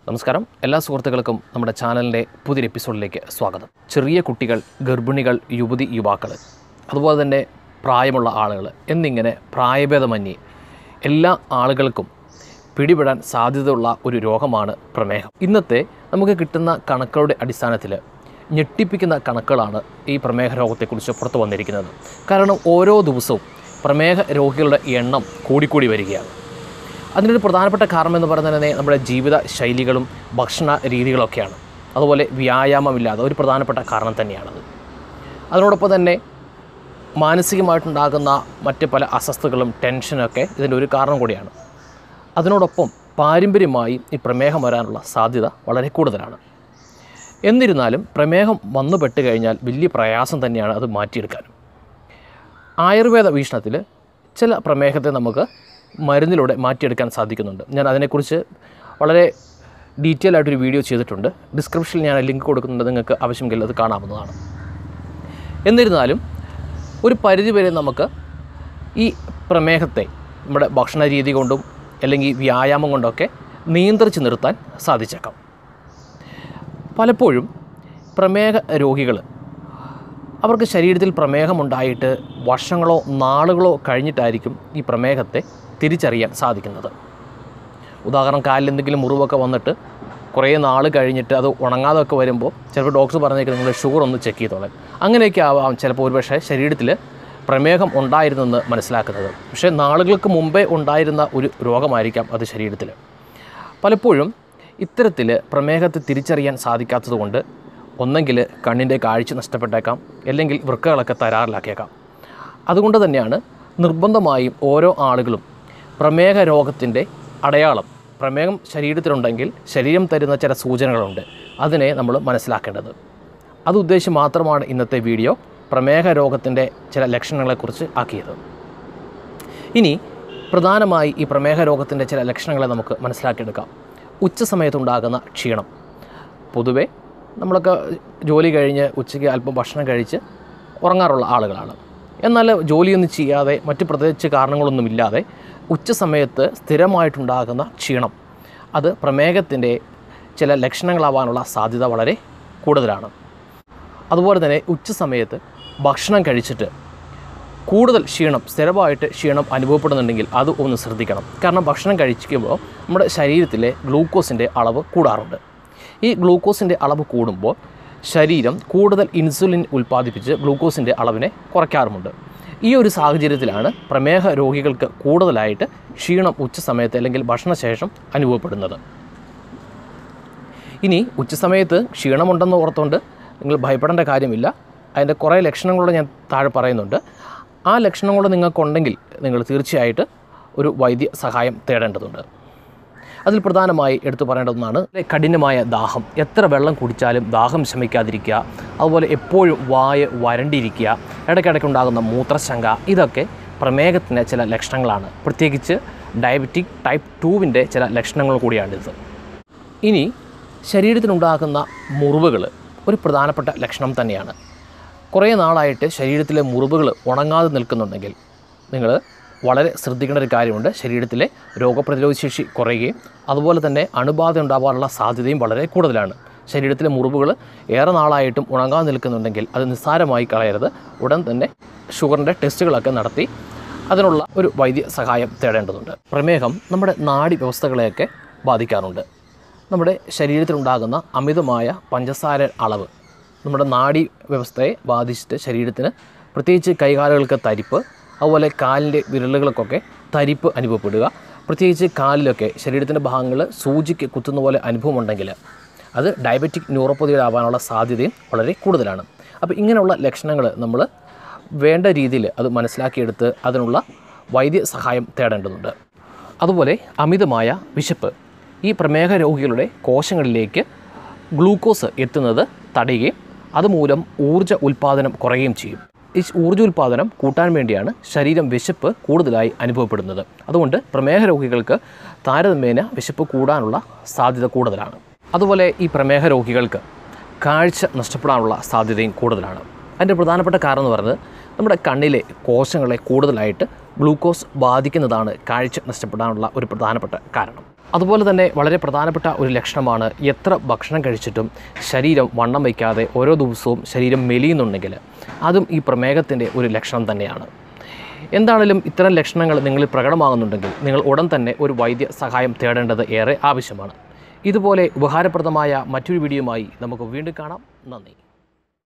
നമസ്കാരം എല്ലാ സുഹൃത്തുക്കൾക്കും നമ്മുടെ ചാനലിൻ്റെ പുതിയൊരു എപ്പിസോഡിലേക്ക് സ്വാഗതം ചെറിയ കുട്ടികൾ ഗർഭിണികൾ യുവതി യുവാക്കൾ അതുപോലെ തന്നെ പ്രായമുള്ള ആളുകൾ എന്നിങ്ങനെ പ്രായഭേദമന്യേ എല്ലാ ആളുകൾക്കും പിടിപെടാൻ സാധ്യതയുള്ള ഒരു രോഗമാണ് പ്രമേഹം ഇന്നത്തെ നമുക്ക് കിട്ടുന്ന കണക്കുകളുടെ അടിസ്ഥാനത്തിൽ ഞെട്ടിപ്പിക്കുന്ന കണക്കുകളാണ് ഈ പ്രമേഹ രോഗത്തെക്കുറിച്ച് പുറത്തു വന്നിരിക്കുന്നത് കാരണം ഓരോ ദിവസവും പ്രമേഹ രോഗികളുടെ എണ്ണം കൂടിക്കൂടി വരികയാണ് അതിനൊരു പ്രധാനപ്പെട്ട കാരണം എന്ന് പറയുന്നത് തന്നെ നമ്മുടെ ജീവിത ശൈലികളും ഭക്ഷണ രീതികളൊക്കെയാണ് അതുപോലെ വ്യായാമമില്ലാതെ ഒരു പ്രധാനപ്പെട്ട കാരണം തന്നെയാണത് അതിനോടൊപ്പം തന്നെ മാനസികമായിട്ടുണ്ടാകുന്ന മറ്റ് പല അസ്വസ്ഥതകളും ടെൻഷനൊക്കെ ഇതിൻ്റെ ഒരു കാരണം കൂടിയാണ് അതിനോടൊപ്പം പാരമ്പര്യമായി ഈ പ്രമേഹം വരാനുള്ള സാധ്യത വളരെ കൂടുതലാണ് എന്നിരുന്നാലും പ്രമേഹം വന്നു പെട്ട് കഴിഞ്ഞാൽ വലിയ പ്രയാസം തന്നെയാണ് അത് മാറ്റിയെടുക്കാനും ആയുർവേദ വീക്ഷണത്തിൽ ചില പ്രമേഹത്തെ നമുക്ക് മരുന്നിലൂടെ മാറ്റിയെടുക്കാൻ സാധിക്കുന്നുണ്ട് ഞാൻ അതിനെക്കുറിച്ച് വളരെ ഡീറ്റെയിൽ ആയിട്ടൊരു വീഡിയോ ചെയ്തിട്ടുണ്ട് ഡിസ്ക്രിപ്ഷനിൽ ഞാൻ ലിങ്ക് കൊടുക്കുന്നുണ്ട് നിങ്ങൾക്ക് ആവശ്യമെങ്കിൽ അത് കാണാവുന്നതാണ് എന്നിരുന്നാലും ഒരു പരിധിവരെ നമുക്ക് ഈ പ്രമേഹത്തെ നമ്മുടെ ഭക്ഷണ രീതി കൊണ്ടും അല്ലെങ്കിൽ വ്യായാമം കൊണ്ടൊക്കെ നിയന്ത്രിച്ച് നിർത്താൻ സാധിച്ചേക്കാം പലപ്പോഴും പ്രമേഹ രോഗികൾ അവർക്ക് ശരീരത്തിൽ പ്രമേഹമുണ്ടായിട്ട് വർഷങ്ങളോ നാളുകളോ കഴിഞ്ഞിട്ടായിരിക്കും ഈ പ്രമേഹത്തെ തിരിച്ചറിയാൻ സാധിക്കുന്നത് ഉദാഹരണം കാലിൽ എന്തെങ്കിലും മുറിവൊക്കെ വന്നിട്ട് കുറേ നാൾ കഴിഞ്ഞിട്ട് അത് ഉണങ്ങാതൊക്കെ വരുമ്പോൾ ചിലപ്പോൾ ഡോക്ടർ പറഞ്ഞേക്ക് നിങ്ങൾ ഷുഗർ ഒന്ന് ചെക്ക് ചെയ്തോളാം അങ്ങനെയൊക്കെ ആവാം ചിലപ്പോൾ ഒരുപക്ഷെ ശരീരത്തിൽ പ്രമേഹം ഉണ്ടായിരുന്നെന്ന് മനസ്സിലാക്കുന്നത് പക്ഷേ നാളുകൾക്ക് മുമ്പേ ഉണ്ടായിരുന്ന ഒരു രോഗമായിരിക്കാം അത് ശരീരത്തിൽ പലപ്പോഴും ഇത്തരത്തിൽ പ്രമേഹത്തെ തിരിച്ചറിയാൻ സാധിക്കാത്തതുകൊണ്ട് ഒന്നെങ്കിൽ കണ്ണിൻ്റെ കാഴ്ച നഷ്ടപ്പെട്ടേക്കാം അല്ലെങ്കിൽ വൃക്കകളൊക്കെ തരാറിലാക്കിയേക്കാം അതുകൊണ്ട് തന്നെയാണ് നിർബന്ധമായും ഓരോ ആളുകളും പ്രമേഹ രോഗത്തിൻ്റെ അടയാളം പ്രമേഹം ശരീരത്തിലുണ്ടെങ്കിൽ ശരീരം തരുന്ന ചില സൂചനകളുണ്ട് അതിനെ നമ്മൾ മനസ്സിലാക്കേണ്ടത് അത് ഉദ്ദേശിച്ച് മാത്രമാണ് ഇന്നത്തെ വീഡിയോ പ്രമേഹ രോഗത്തിൻ്റെ ചില ലക്ഷണങ്ങളെക്കുറിച്ച് ആക്കിയത് ഇനി പ്രധാനമായി ഈ പ്രമേഹ രോഗത്തിൻ്റെ ചില ലക്ഷണങ്ങളെ നമുക്ക് മനസ്സിലാക്കിയെടുക്കാം ഉച്ച സമയത്തുണ്ടാകുന്ന ക്ഷീണം പൊതുവെ നമ്മളൊക്കെ ജോലി കഴിഞ്ഞ് ഉച്ചയ്ക്ക് അല്പം ഭക്ഷണം കഴിച്ച് ഉറങ്ങാറുള്ള ആളുകളാണ് എന്നാൽ ജോലിയൊന്നും ചെയ്യാതെ മറ്റ് പ്രത്യേകിച്ച് കാരണങ്ങളൊന്നുമില്ലാതെ ഉച്ച സമയത്ത് സ്ഥിരമായിട്ടുണ്ടാകുന്ന ക്ഷീണം അത് പ്രമേഹത്തിൻ്റെ ചില ലക്ഷണങ്ങളാവാനുള്ള സാധ്യത വളരെ കൂടുതലാണ് അതുപോലെ തന്നെ ഉച്ച സമയത്ത് ഭക്ഷണം കഴിച്ചിട്ട് കൂടുതൽ ക്ഷീണം സ്ഥിരമായിട്ട് ക്ഷീണം അനുഭവപ്പെടുന്നുണ്ടെങ്കിൽ അത് ഒന്ന് ശ്രദ്ധിക്കണം കാരണം ഭക്ഷണം കഴിക്കുമ്പോൾ നമ്മുടെ ശരീരത്തിലെ ഗ്ലൂക്കോസിൻ്റെ അളവ് കൂടാറുണ്ട് ഈ ഗ്ലൂക്കോസിൻ്റെ അളവ് കൂടുമ്പോൾ ശരീരം കൂടുതൽ ഇൻസുലിൻ ഉൽപ്പാദിപ്പിച്ച് ഗ്ലൂക്കോസിൻ്റെ അളവിനെ കുറയ്ക്കാറുമുണ്ട് ഈ ഒരു സാഹചര്യത്തിലാണ് പ്രമേഹ രോഗികൾക്ക് കൂടുതലായിട്ട് ക്ഷീണം ഉച്ച സമയത്ത് അല്ലെങ്കിൽ ഭക്ഷണശേഷം അനുഭവപ്പെടുന്നത് ഇനി ഉച്ചസമയത്ത് ക്ഷീണമുണ്ടെന്ന് ഓർത്തുകൊണ്ട് നിങ്ങൾ ഭയപ്പെടേണ്ട കാര്യമില്ല അതിൻ്റെ കുറേ ലക്ഷണങ്ങളോട് ഞാൻ താഴെ പറയുന്നുണ്ട് ആ ലക്ഷണങ്ങൾ നിങ്ങൾക്കുണ്ടെങ്കിൽ നിങ്ങൾ തീർച്ചയായിട്ട് ഒരു വൈദ്യ സഹായം തേടേണ്ടതുണ്ട് അതിൽ പ്രധാനമായി എടുത്തു പറയേണ്ടതെന്നാണ് കഠിനമായ ദാഹം എത്ര വെള്ളം കുടിച്ചാലും ദാഹം ശമിക്കാതിരിക്കുക അതുപോലെ എപ്പോഴും വായ വരണ്ടിരിക്കുക ഇടയ്ക്കിടയ്ക്കുണ്ടാകുന്ന മൂത്രശങ്ക ഇതൊക്കെ പ്രമേഹത്തിൻ്റെ ചില ലക്ഷണങ്ങളാണ് പ്രത്യേകിച്ച് ഡയബറ്റിക് ടൈപ്പ് ടൂവിൻ്റെ ചില ലക്ഷണങ്ങൾ കൂടിയാണിത് ഇനി ശരീരത്തിനുണ്ടാകുന്ന മുറിവുകൾ ഒരു പ്രധാനപ്പെട്ട ലക്ഷണം തന്നെയാണ് കുറേ നാളായിട്ട് ശരീരത്തിലെ മുറിവുകൾ ഉണങ്ങാതെ നിൽക്കുന്നുണ്ടെങ്കിൽ നിങ്ങൾ വളരെ ശ്രദ്ധിക്കേണ്ട ഒരു കാര്യമുണ്ട് ശരീരത്തിലെ രോഗപ്രതിരോധ ശേഷി കുറയുകയും അതുപോലെ തന്നെ അണുബാധ ഉണ്ടാവാനുള്ള സാധ്യതയും വളരെ കൂടുതലാണ് ശരീരത്തിലെ മുറിവുകൾ ഏറെ നാളായിട്ടും ഉണങ്ങാതെ നിൽക്കുന്നുണ്ടെങ്കിൽ അത് നിസ്സാരമായി കളയരുത് ഉടൻ തന്നെ ഷുഗറിൻ്റെ ടെസ്റ്റുകളൊക്കെ നടത്തി അതിനുള്ള ഒരു വൈദ്യ സഹായം തേടേണ്ടതുണ്ട് പ്രമേഹം നമ്മുടെ നാഡി വ്യവസ്ഥകളെയൊക്കെ ബാധിക്കാറുണ്ട് നമ്മുടെ ശരീരത്തിലുണ്ടാകുന്ന അമിതമായ പഞ്ചസാര അളവ് നമ്മുടെ നാഡി വ്യവസ്ഥയെ ബാധിച്ചിട്ട് ശരീരത്തിന് പ്രത്യേകിച്ച് കൈകാലുകൾക്ക് തരിപ്പ് അതുപോലെ കാലിൻ്റെ വിരലുകൾക്കൊക്കെ തരിപ്പ് അനുഭവപ്പെടുക പ്രത്യേകിച്ച് കാലിലൊക്കെ ശരീരത്തിൻ്റെ ഭാഗങ്ങൾ സൂചിക്ക് കുത്തുന്ന പോലെ അനുഭവമുണ്ടെങ്കിൽ അത് ഡയബറ്റിക് ന്യൂറോപ്പതിയിലാവാനുള്ള സാധ്യതയും വളരെ കൂടുതലാണ് അപ്പോൾ ഇങ്ങനെയുള്ള ലക്ഷണങ്ങൾ നമ്മൾ വേണ്ട രീതിയിൽ അത് മനസ്സിലാക്കിയെടുത്ത് അതിനുള്ള വൈദ്യ സഹായം തേടേണ്ടതുണ്ട് അതുപോലെ അമിതമായ വിശപ്പ് ഈ പ്രമേഹ രോഗികളുടെ കോശങ്ങളിലേക്ക് ഗ്ലൂക്കോസ് എത്തുന്നത് തടയുകയും അതുമൂലം ഊർജ്ജ ഉൽപ്പാദനം കുറയുകയും ചെയ്യും ഈ ഊർജ്ജ ഉൽപ്പാദനം കൂട്ടാൻ വേണ്ടിയാണ് ശരീരം വിശപ്പ് കൂടുതലായി അനുഭവപ്പെടുന്നത് അതുകൊണ്ട് പ്രമേഹ രോഗികൾക്ക് താരതമ്യേന വിശപ്പ് കൂടാനുള്ള സാധ്യത കൂടുതലാണ് അതുപോലെ ഈ പ്രമേഹ രോഗികൾക്ക് കാഴ്ച നഷ്ടപ്പെടാനുള്ള സാധ്യതയും കൂടുതലാണ് അതിൻ്റെ പ്രധാനപ്പെട്ട കാരണം എന്ന് പറയുന്നത് നമ്മുടെ കണ്ണിലെ കോശങ്ങളെ കൂടുതലായിട്ട് ഗ്ലൂക്കോസ് ബാധിക്കുന്നതാണ് കാഴ്ച നഷ്ടപ്പെടാനുള്ള ഒരു പ്രധാനപ്പെട്ട കാരണം അതുപോലെ തന്നെ വളരെ പ്രധാനപ്പെട്ട ഒരു ലക്ഷണമാണ് എത്ര ഭക്ഷണം കഴിച്ചിട്ടും ശരീരം വണ്ണം വയ്ക്കാതെ ഓരോ ദിവസവും ശരീരം മെലിയുന്നുണ്ടെങ്കിൽ അതും ഈ പ്രമേഹത്തിൻ്റെ ഒരു ലക്ഷണം തന്നെയാണ് എന്താണെങ്കിലും ഇത്തരം ലക്ഷണങ്ങൾ നിങ്ങളിൽ പ്രകടമാകുന്നുണ്ടെങ്കിൽ നിങ്ങൾ ഉടൻ തന്നെ ഒരു വൈദ്യ സഹായം തേടേണ്ടത് ഏറെ ആവശ്യമാണ് ഇതുപോലെ ഉപകാരപ്രദമായ മറ്റൊരു വീഡിയോയുമായി നമുക്ക് വീണ്ടും കാണാം നന്ദി